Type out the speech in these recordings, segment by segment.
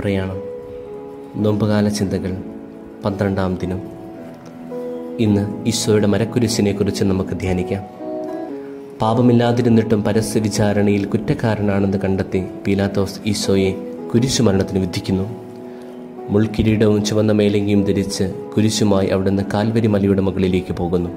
പ്രയാണം നോമ്പുകാല ചിന്തകൾ പന്ത്രണ്ടാം ദിനം ഇന്ന് ഈശോയുടെ മരക്കുരിശിനെ കുറിച്ച് നമുക്ക് ധ്യാനിക്കാം പാപമില്ലാതിരുന്നിട്ടും പരസ്യ വിചാരണയിൽ കുറ്റക്കാരനാണെന്ന് കണ്ടെത്തി പീലാത്തോസ് ഈശോയെ കുരിശുമരണത്തിന് വിധിക്കുന്നു മുൾക്കിരീടവും ചുവന്ന മേലങ്കിയും ധരിച്ച് കുരിശുമായി അവിടുന്ന് കാൽവരി മലയുടെ മുകളിലേക്ക് പോകുന്നു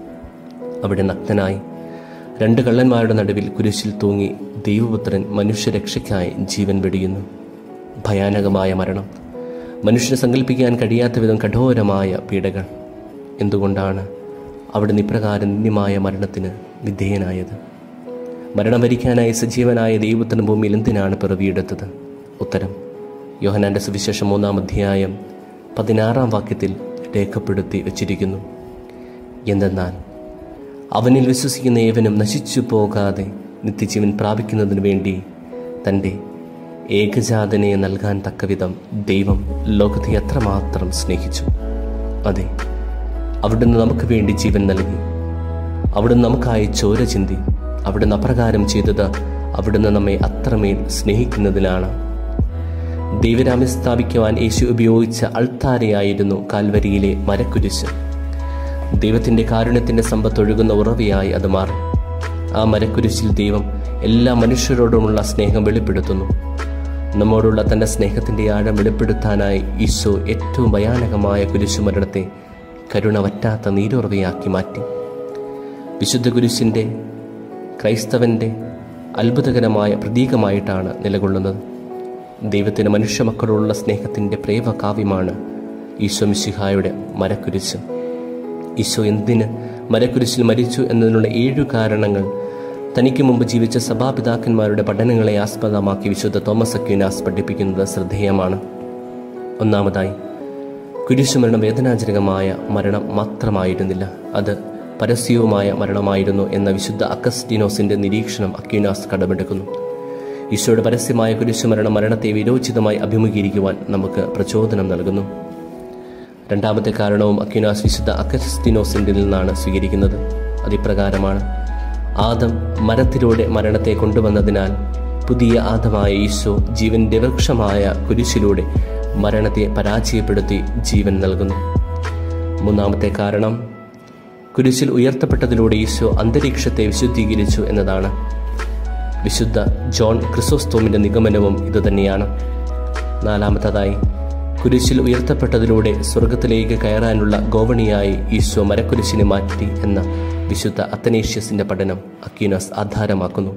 അവിടെ നഗ്നനായി രണ്ട് കള്ളന്മാരുടെ നടുവിൽ കുരിശിൽ തൂങ്ങി ദൈവപുത്രൻ മനുഷ്യരക്ഷയ്ക്കായി ജീവൻ വെടിയുന്നു ഭയാനകമായ മരണം മനുഷ്യന് സങ്കല്പിക്കാൻ കഴിയാത്ത വിധം കഠോരമായ പീഡകൾ എന്തുകൊണ്ടാണ് അവിടുന്ന് ഇപ്രകാരം നിന്യമായ മരണത്തിന് വിധേയനായത് മരണം വരിക്കാനായി സജീവനായ ദൈവത്തിന് ഭൂമിയിൽ എന്തിനാണ് പിറവിയെടുത്തത് ഉത്തരം യോഹനാന്റെ സുവിശേഷം മൂന്നാം അധ്യായം പതിനാറാം വാക്യത്തിൽ രേഖപ്പെടുത്തി വച്ചിരിക്കുന്നു എന്തെന്നാൽ അവനിൽ വിശ്വസിക്കുന്ന ഏവനും നശിച്ചു പോകാതെ നിത്യജീവൻ പ്രാപിക്കുന്നതിനു വേണ്ടി തൻ്റെ ഏകജാതനെ നൽകാൻ തക്കവിധം ദൈവം ലോകത്തെ എത്രമാത്രം സ്നേഹിച്ചു അതെ അവിടുന്ന് നമുക്ക് വേണ്ടി ജീവൻ നൽകി അവിടുന്ന് നമുക്കായി ചോര ചിന്തി അവിടുന്ന് അപ്രകാരം ചെയ്തത് അവിടുന്ന് നമ്മെ അത്രമേൽ സ്നേഹിക്കുന്നതിനാണ് ദൈവരാമ്യം സ്ഥാപിക്കുവാൻ യേശു ഉപയോഗിച്ച അൾത്താരയായിരുന്നു കാൽവരിയിലെ മരക്കുരിശ് ദൈവത്തിൻ്റെ കാരുണ്യത്തിൻ്റെ സമ്പത്തൊഴുകുന്ന ഉറവയായി അത് മാറി ആ മരക്കുരിശിൽ ദൈവം എല്ലാ മനുഷ്യരോടുമുള്ള സ്നേഹം വെളിപ്പെടുത്തുന്നു നമ്മോടുള്ള തൻ്റെ സ്നേഹത്തിൻ്റെ ആഴം വെളിപ്പെടുത്താനായി ഈശോ ഏറ്റവും ഭയാനകമായ കുരിശുമരണത്തെ കരുണ വറ്റാത്ത നീരുറവയാക്കി മാറ്റി വിശുദ്ധ കുരിശിൻ്റെ ക്രൈസ്തവൻ്റെ അത്ഭുതകരമായ പ്രതീകമായിട്ടാണ് നിലകൊള്ളുന്നത് ദൈവത്തിന് മനുഷ്യമക്കളോടുള്ള സ്നേഹത്തിൻ്റെ പ്രേമകാവ്യമാണ് ഈശോ മിശിഹായുടെ മരക്കുരിശ് ഈശോ എന്തിന് മരക്കുരിശിൽ മരിച്ചു എന്നതിനുള്ള ഏഴു കാരണങ്ങൾ തനിക്ക് മുമ്പ് ജീവിച്ച സഭാപിതാക്കന്മാരുടെ പഠനങ്ങളെ ആസ്പദമാക്കി വിശുദ്ധ തോമസ് അക്യൂനാസ് പഠിപ്പിക്കുന്നത് ശ്രദ്ധേയമാണ് ഒന്നാമതായി കുരിശുമരണം വേദനാജനകമായ മരണം മാത്രമായിരുന്നില്ല അത് പരസ്യവുമായ മരണമായിരുന്നു എന്ന വിശുദ്ധ അക്കസ്റ്റിനോസിന്റെ നിരീക്ഷണം അക്യൂനാസ് കടമെടുക്കുന്നു ഈശോയുടെ പരസ്യമായ കുരിശുമരണം മരണത്തെ വിരോചിതമായി അഭിമുഖീകരിക്കുവാൻ നമുക്ക് പ്രചോദനം നൽകുന്നു രണ്ടാമത്തെ കാരണവും അക്യുനാസ് വിശുദ്ധ അക്കസ്റ്റിനോസിൻ്റെ നിന്നാണ് സ്വീകരിക്കുന്നത് അതിപ്രകാരമാണ് ആദം മരത്തിലൂടെ മരണത്തെ കൊണ്ടുവന്നതിനാൽ പുതിയ ആദമായ ഈശോ ജീവന്റെ വൃക്ഷമായ കുരിശിലൂടെ മരണത്തെ പരാജയപ്പെടുത്തി ജീവൻ നൽകുന്നു മൂന്നാമത്തെ കാരണം കുരിശിൽ ഉയർത്തപ്പെട്ടതിലൂടെ ഈശോ അന്തരീക്ഷത്തെ വിശുദ്ധീകരിച്ചു എന്നതാണ് വിശുദ്ധ ജോൺ ക്രിസോസ്തോമിന്റെ നിഗമനവും ഇതുതന്നെയാണ് നാലാമത്തതായി കുരിശിൽ ഉയർത്തപ്പെട്ടതിലൂടെ സ്വർഗത്തിലേക്ക് കയറാനുള്ള ഗോവണിയായി ഈശോ മരക്കുരിശിനെ മാറ്റി എന്ന വിശുദ്ധ അത്തനേഷ്യസിന്റെ പഠനം അക്യൂനസ് ആധാരമാക്കുന്നു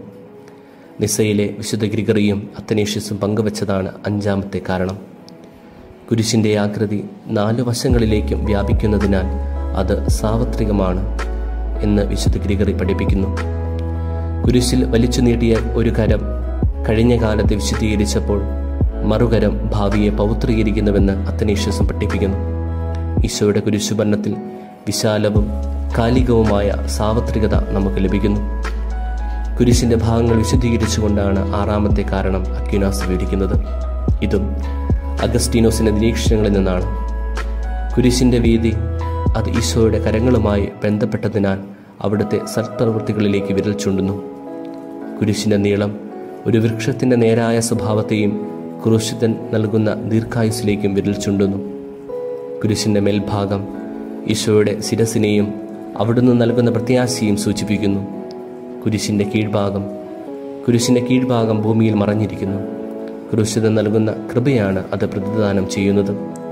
നിസയിലെ വിശുദ്ധ ഗ്രിഗറിയും അത്തനേഷ്യസും പങ്കുവച്ചതാണ് അഞ്ചാമത്തെ കാരണം കുരിശിന്റെ ആകൃതി നാല് വശങ്ങളിലേക്കും വ്യാപിക്കുന്നതിനാൽ അത് സാർവത്രികമാണ് എന്ന് വിശുദ്ധ ഗ്രിഗറി പഠിപ്പിക്കുന്നു കുരിശിൽ വലിച്ചു നീട്ടിയ ഒരു കരം കഴിഞ്ഞ കാലത്തെ വിശുദ്ധീകരിച്ചപ്പോൾ മറുകരം ഭാവിയെ പൗത്രീകരിക്കുന്നുവെന്ന് അത്തനേഷ്യസും പഠിപ്പിക്കുന്നു ഈശോയുടെ കുരിശുഭരണത്തിൽ വിശാലവും കാലികവുമായ സാർവത്രികത നമുക്ക് ലഭിക്കുന്നു കുരിശിന്റെ ഭാഗങ്ങൾ വിശുദ്ധീകരിച്ചുകൊണ്ടാണ് ആറാമത്തെ കാരണം അക്യുനാസ് വിവരിക്കുന്നത് ഇതും അഗസ്റ്റീനോസിന്റെ നിരീക്ഷണങ്ങളിൽ നിന്നാണ് കുരിശിന്റെ വീതി അത് ഈശോയുടെ കരങ്ങളുമായി ബന്ധപ്പെട്ടതിനാൽ അവിടുത്തെ സൽപ്രവൃത്തികളിലേക്ക് വിരൽ ചൂണ്ടുന്നു കുരിശിന്റെ നീളം ഒരു വൃക്ഷത്തിന്റെ നേരായ സ്വഭാവത്തെയും ക്രൂശിതൻ നൽകുന്ന ദീർഘായുസിലേക്കും വിരൽ ചുണ്ടുന്നു കുരിശിന്റെ മേൽഭാഗം ഈശോയുടെ ശിരസിനെയും അവിടുന്ന് നൽകുന്ന പ്രത്യാശയും സൂചിപ്പിക്കുന്നു കുരിശിന്റെ കീഴ്ഭാഗം കുരിശിന്റെ കീഴ്ഭാഗം ഭൂമിയിൽ മറഞ്ഞിരിക്കുന്നു ക്രൂശിതൻ നൽകുന്ന കൃപയാണ് അത് പ്രതിദാനം ചെയ്യുന്നത്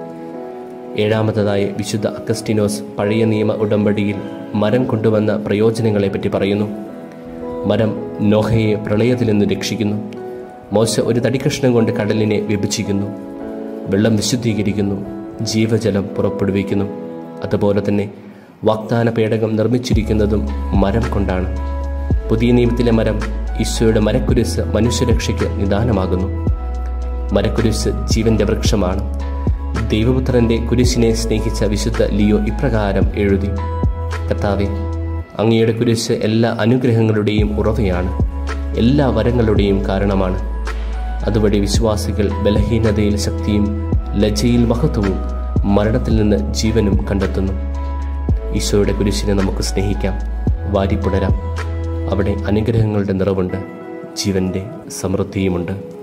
ഏഴാമത്തതായി വിശുദ്ധ അഗസ്റ്റിനോസ് പഴയ നിയമ ഉടമ്പടിയിൽ മരം കൊണ്ടുവന്ന പ്രയോജനങ്ങളെപ്പറ്റി പറയുന്നു മരം നോഹയെ പ്രളയത്തിൽ നിന്ന് രക്ഷിക്കുന്നു മോശ ഒരു തടിക്കഷ്ണം കൊണ്ട് കടലിനെ വിഭജിക്കുന്നു വെള്ളം വിശുദ്ധീകരിക്കുന്നു ജീവജലം പുറപ്പെടുവിക്കുന്നു അതുപോലെ തന്നെ വാഗ്ദാന പേടകം നിർമ്മിച്ചിരിക്കുന്നതും മരം കൊണ്ടാണ് പുതിയ നിയമത്തിലെ മരം ഈശോയുടെ മരക്കുരിശ് മനുഷ്യരക്ഷയ്ക്ക് നിദാനമാകുന്നു മരക്കുരിശ് ജീവന്റെ വൃക്ഷമാണ് ദൈവപുത്രന്റെ കുരിശിനെ സ്നേഹിച്ച വിശുദ്ധ ലിയോ ഇപ്രകാരം എഴുതി കർത്താവെ അങ്ങയുടെ കുരിശ് എല്ലാ അനുഗ്രഹങ്ങളുടെയും ഉറവയാണ് എല്ലാ വരങ്ങളുടെയും കാരണമാണ് അതുവഴി വിശ്വാസികൾ ബലഹീനതയിൽ ശക്തിയും ലജ്ജയിൽ മഹത്വവും മരണത്തിൽ നിന്ന് ജീവനും കണ്ടെത്തുന്നു ഈശോയുടെ കുരിശിനെ നമുക്ക് സ്നേഹിക്കാം വാരിപ്പുണരാം അവിടെ അനുഗ്രഹങ്ങളുടെ നിറവുണ്ട് ജീവന്റെ സമൃദ്ധിയുമുണ്ട്